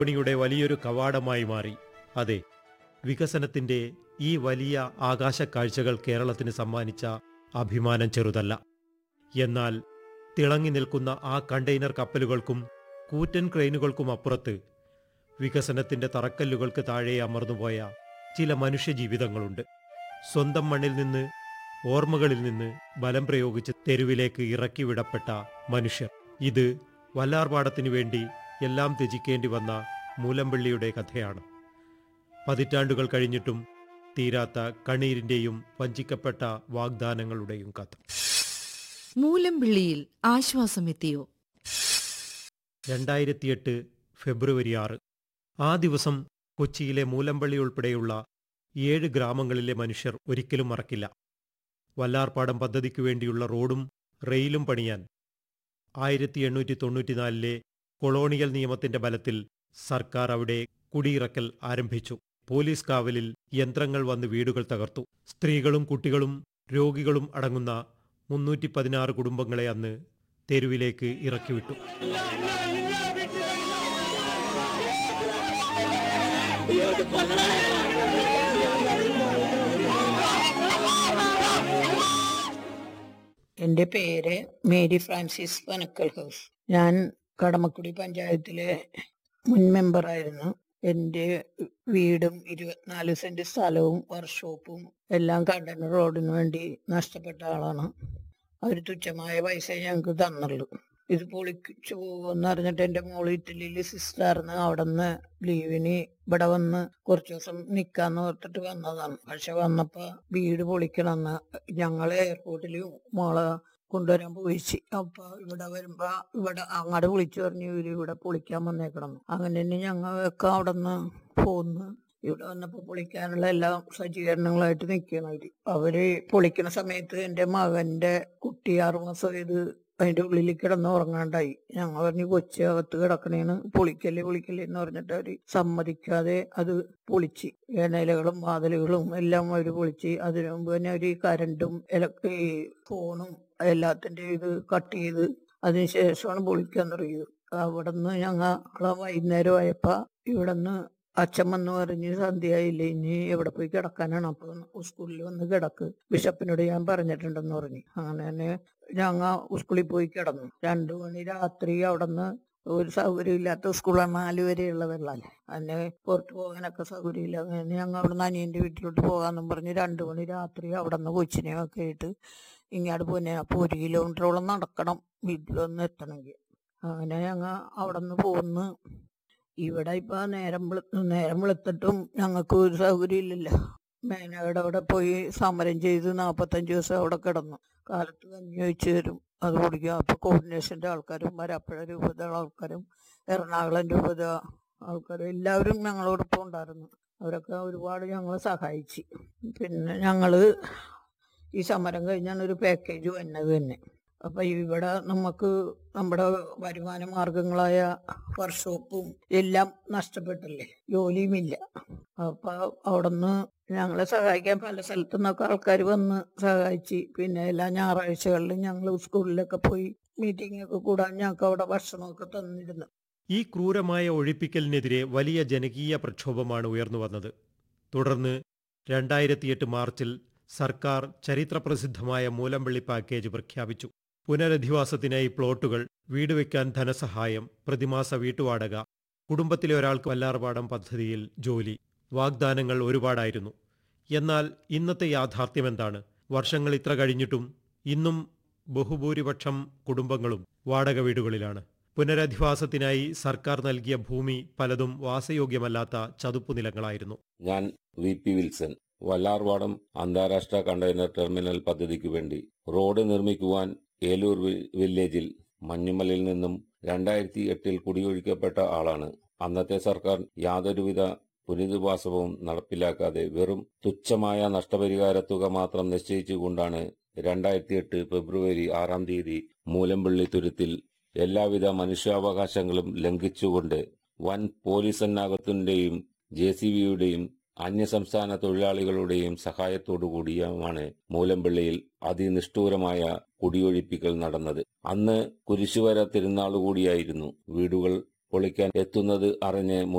വിപണിയുടെ വലിയൊരു കവാടമായി മാറി അതെ വികസനത്തിന്റെ ഈ വലിയ ആകാശക്കാഴ്ചകൾ കേരളത്തിന് സമ്മാനിച്ച അഭിമാനം ചെറുതല്ല എന്നാൽ തിളങ്ങി നിൽക്കുന്ന ആ കണ്ടെയ്നർ കപ്പലുകൾക്കും കൂറ്റൻ ക്രെയിനുകൾക്കും അപ്പുറത്ത് വികസനത്തിന്റെ തറക്കല്ലുകൾക്ക് താഴെ അമർന്നുപോയ ചില മനുഷ്യജീവിതങ്ങളുണ്ട് സ്വന്തം മണ്ണിൽ നിന്ന് ഓർമ്മകളിൽ നിന്ന് ബലം പ്രയോഗിച്ച് തെരുവിലേക്ക് ഇറക്കി വിടപ്പെട്ട മനുഷ്യർ ഇത് വല്ലാർപാടത്തിനു വേണ്ടി എല്ലാം ത്യജിക്കേണ്ടി വന്ന മൂലമ്പള്ളിയുടെ കഥയാണ് പതിറ്റാണ്ടുകൾ കഴിഞ്ഞിട്ടും തീരാത്ത കണ്ണീരിന്റെയും വഞ്ചിക്കപ്പെട്ട വാഗ്ദാനങ്ങളുടെയും കഥ മൂലംപിള്ളിയിൽ ആശ്വാസമെത്തിയോ രണ്ടായിരത്തിയെട്ട് ഫെബ്രുവരി ആറ് ആ ദിവസം കൊച്ചിയിലെ മൂലമ്പള്ളി ഉൾപ്പെടെയുള്ള ഏഴ് ഗ്രാമങ്ങളിലെ മനുഷ്യർ ഒരിക്കലും മറക്കില്ല വല്ലാർപാടം പദ്ധതിക്കു വേണ്ടിയുള്ള റോഡും റെയിലും പണിയാൻ ആയിരത്തി എണ്ണൂറ്റി തൊണ്ണൂറ്റിനാലിലെ കൊളോണിയൽ നിയമത്തിന്റെ ബലത്തിൽ സർക്കാർ അവിടെ കുടിയിറക്കൽ ആരംഭിച്ചു പോലീസ് കാവലിൽ യന്ത്രങ്ങൾ വന്ന് വീടുകൾ തകർത്തു സ്ത്രീകളും കുട്ടികളും രോഗികളും അടങ്ങുന്ന മുന്നൂറ്റി പതിനാറ് കുടുംബങ്ങളെ അന്ന് തെരുവിലേക്ക് ഇറക്കിവിട്ടു എൻ്റെ പേര് മേരി ഫ്രാൻസിസ് പനക്കൽ ഹൗസ് ഞാൻ കടമക്കുടി പഞ്ചായത്തിലെ മുൻ മെമ്പറായിരുന്നു എൻ്റെ വീടും ഇരുപത്തിനാല് സെന്റ് സ്ഥലവും വർക്ക്ഷോപ്പും എല്ലാം കണ്ടന റോഡിന് വേണ്ടി നഷ്ടപ്പെട്ട ആളാണ് അവർ തുച്ഛമായ പൈസ ഞങ്ങൾക്ക് തന്നുള്ളൂ ഇത് പൊളിച്ചു പോകുമെന്ന് അറിഞ്ഞിട്ട് എൻ്റെ മോള് ഇറ്റലിയിൽ സിസ്റ്ററായിരുന്നു അവിടെ നിന്ന് ലീവിന് ഇവിടെ വന്ന് കുറച്ച് ദിവസം നിക്കാന്ന് ഓർത്തിട്ട് വന്നതാണ് പക്ഷെ വന്നപ്പോ വീട് പൊളിക്കണമെന്ന് ഞങ്ങള് എയർപോർട്ടിൽ മോളെ കൊണ്ടുവരാൻ പോയിച്ച് അപ്പൊ ഇവിടെ വരുമ്പോ ഇവിടെ അങ്ങോട്ട് വിളിച്ചു പറഞ്ഞു ഇവര് ഇവിടെ പൊളിക്കാൻ വന്നേക്കണം അങ്ങനെ തന്നെ ഞങ്ങളൊക്കെ അവിടെ നിന്ന് പോന്ന് ഇവിടെ വന്നപ്പോ പൊളിക്കാനുള്ള എല്ലാ സജ്ജീകരണങ്ങളായിട്ട് നിൽക്കണം അവര് അവര് പൊളിക്കണ സമയത്ത് എന്റെ മകന്റെ കുട്ടി ആറുമാസം ഇത് അതിന്റെ ഉള്ളിൽ കിടന്ന് ഉറങ്ങാണ്ടായി ഞങ്ങൾ പറഞ്ഞു കൊച്ചി അകത്ത് കിടക്കണേന്ന് പൊളിക്കല്ലേ പൊളിക്കല്ലേ എന്ന് പറഞ്ഞിട്ട് അവര് സമ്മതിക്കാതെ അത് പൊളിച്ച് ജനലുകളും വാതിലുകളും എല്ലാം അവര് പൊളിച്ച് അതിനു മുമ്പ് തന്നെ അവര് കരണ്ടും ഇലക്ട്രി ഫോണും എല്ലാത്തിന്റെ ഇത് കട്ട് ചെയ്ത് അതിനുശേഷമാണ് പൊളിക്കാൻ തുടങ്ങിയത് അവിടുന്ന് ഞങ്ങൾ വൈകുന്നേരം ആയപ്പോ ഇവിടുന്ന് അച്ഛൻ വന്ന് പറഞ്ഞ് സന്ധ്യയായില്ലേ ഇനി എവിടെ പോയി കിടക്കാനാണ് അപ്പൊ സ്കൂളിൽ വന്ന് കിടക്ക് ബിഷപ്പിനോട് ഞാൻ പറഞ്ഞിട്ടുണ്ടെന്ന് പറഞ്ഞു അങ്ങനെ തന്നെ ഞങ്ങ സ്കൂളിൽ പോയി കിടന്നു രണ്ടു മണി രാത്രി അവിടുന്ന് ഒരു സൗകര്യം ഇല്ലാത്ത സ്കൂളാണ് നാല് വരെയുള്ളതല്ലേ അതിന് പുറത്തു പോകാനൊക്കെ സൗകര്യമില്ല അങ്ങനെ ഞങ്ങൾ അവിടുന്ന് അനിയന്റെ വീട്ടിലോട്ട് പോകാന്നും പറഞ്ഞ് രണ്ടു മണി രാത്രി അവിടെ നിന്ന് കൊച്ചിനെയൊക്കെ ആയിട്ട് ഇങ്ങോട്ട് പോന്നെ അപ്പൊ ഒരു കിലോമീറ്ററോളം നടക്കണം വീട്ടിലൊന്ന് എത്തണമെങ്കിൽ അങ്ങനെ ഞങ്ങ അവിടെ നിന്ന് പോന്ന് ഇവിടെ ഇപ്പൊ നേരം വെളു നേരം വെളുത്തിട്ടും ഞങ്ങൾക്ക് ഒരു സൗകര്യം ഇല്ലല്ലോ മേനയുടെ അവിടെ പോയി സമരം ചെയ്ത് നാപ്പത്തഞ്ച് ദിവസം അവിടെ കിടന്നു കാലത്ത് കഞ്ഞി വെച്ച് തരും അത് കുടിക്കുക അപ്പൊ കോർഡിനേഷന്റെ ആൾക്കാരും വരാപ്പുഴ രൂപത ആൾക്കാരും എറണാകുളം രൂപത ആൾക്കാരും എല്ലാവരും ഞങ്ങളോടൊപ്പം ഉണ്ടായിരുന്നു അവരൊക്കെ ഒരുപാട് ഞങ്ങളെ സഹായിച്ചു പിന്നെ ഞങ്ങള് ഈ സമരം കഴിഞ്ഞാണ് ഒരു പാക്കേജ് വന്നത് തന്നെ അപ്പൊ ഇവിടെ നമുക്ക് നമ്മുടെ വരുമാന മാർഗങ്ങളായ വർക്ക്ഷോപ്പും എല്ലാം നഷ്ടപ്പെട്ടല്ലേ ജോലിയുമില്ല അപ്പൊ അവിടുന്ന് ഞങ്ങളെ സഹായിക്കാൻ പല സ്ഥലത്തു നിന്നൊക്കെ ആൾക്കാർ വന്ന് സഹായിച്ച് പിന്നെ എല്ലാ ഞായറാഴ്ചകളിലും ഞങ്ങൾ സ്കൂളിലൊക്കെ പോയി മീറ്റിംഗ് ഒക്കെ കൂടാൻ ഞങ്ങൾക്ക് അവിടെ ഭക്ഷണമൊക്കെ തന്നിരുന്നു ഈ ക്രൂരമായ ഒഴിപ്പിക്കലിനെതിരെ വലിയ ജനകീയ പ്രക്ഷോഭമാണ് ഉയർന്നു വന്നത് തുടർന്ന് രണ്ടായിരത്തിയെട്ട് മാർച്ചിൽ സർക്കാർ ചരിത്രപ്രസിദ്ധമായ മൂലമ്പള്ളി പാക്കേജ് പ്രഖ്യാപിച്ചു പുനരധിവാസത്തിനായി പ്ലോട്ടുകൾ വീട് വയ്ക്കാൻ ധനസഹായം പ്രതിമാസ വീട്ടുവാടക കുടുംബത്തിലെ ഒരാൾക്ക് വല്ലാർപാടം പദ്ധതിയിൽ ജോലി വാഗ്ദാനങ്ങൾ ഒരുപാടായിരുന്നു എന്നാൽ ഇന്നത്തെ യാഥാർത്ഥ്യം എന്താണ് വർഷങ്ങൾ ഇത്ര കഴിഞ്ഞിട്ടും ഇന്നും ബഹുഭൂരിപക്ഷം കുടുംബങ്ങളും വാടക വീടുകളിലാണ് പുനരധിവാസത്തിനായി സർക്കാർ നൽകിയ ഭൂമി പലതും വാസയോഗ്യമല്ലാത്ത ചതുപ്പു നിലങ്ങളായിരുന്നു ഞാൻ വി പി വിൽസൺ വല്ലാർവാടം അന്താരാഷ്ട്ര കണ്ടെയ്നർ ടെർമിനൽ പദ്ധതിക്കു വേണ്ടി റോഡ് നിർമ്മിക്കുവാൻ ഏലൂർ വി- വില്ലേജിൽ മഞ്ഞുമലയിൽ നിന്നും രണ്ടായിരത്തി എട്ടിൽ കുടിയൊഴിക്കപ്പെട്ട ആളാണ് അന്നത്തെ സർക്കാർ യാതൊരുവിധ പുനരധിവാസവും നടപ്പിലാക്കാതെ വെറും തുച്ഛമായ നഷ്ടപരിഹാര തുക മാത്രം നിശ്ചയിച്ചുകൊണ്ടാണ് രണ്ടായിരത്തി എട്ട് ഫെബ്രുവരി ആറാം തീയതി മൂലമ്പള്ളി തുരുത്തിൽ എല്ലാവിധ മനുഷ്യാവകാശങ്ങളും ലംഘിച്ചുകൊണ്ട് വൻ പോലീസ് സന്നാഹത്തിന്റെയും ജെ സി ബിയുടെയും അന്യസംസ്ഥാന തൊഴിലാളികളുടെയും സഹായത്തോടുകൂടിയുമാണ് മൂലമ്പള്ളിയിൽ അതിനിഷ്ഠൂരമായ കുടിയൊഴിപ്പിക്കൽ നടന്നത് അന്ന് കുരിശുവര തിരുനാളുകൂടിയായിരുന്നു വീടുകൾ പൊളിക്കാൻ എത്തുന്നത് അറിഞ്ഞ്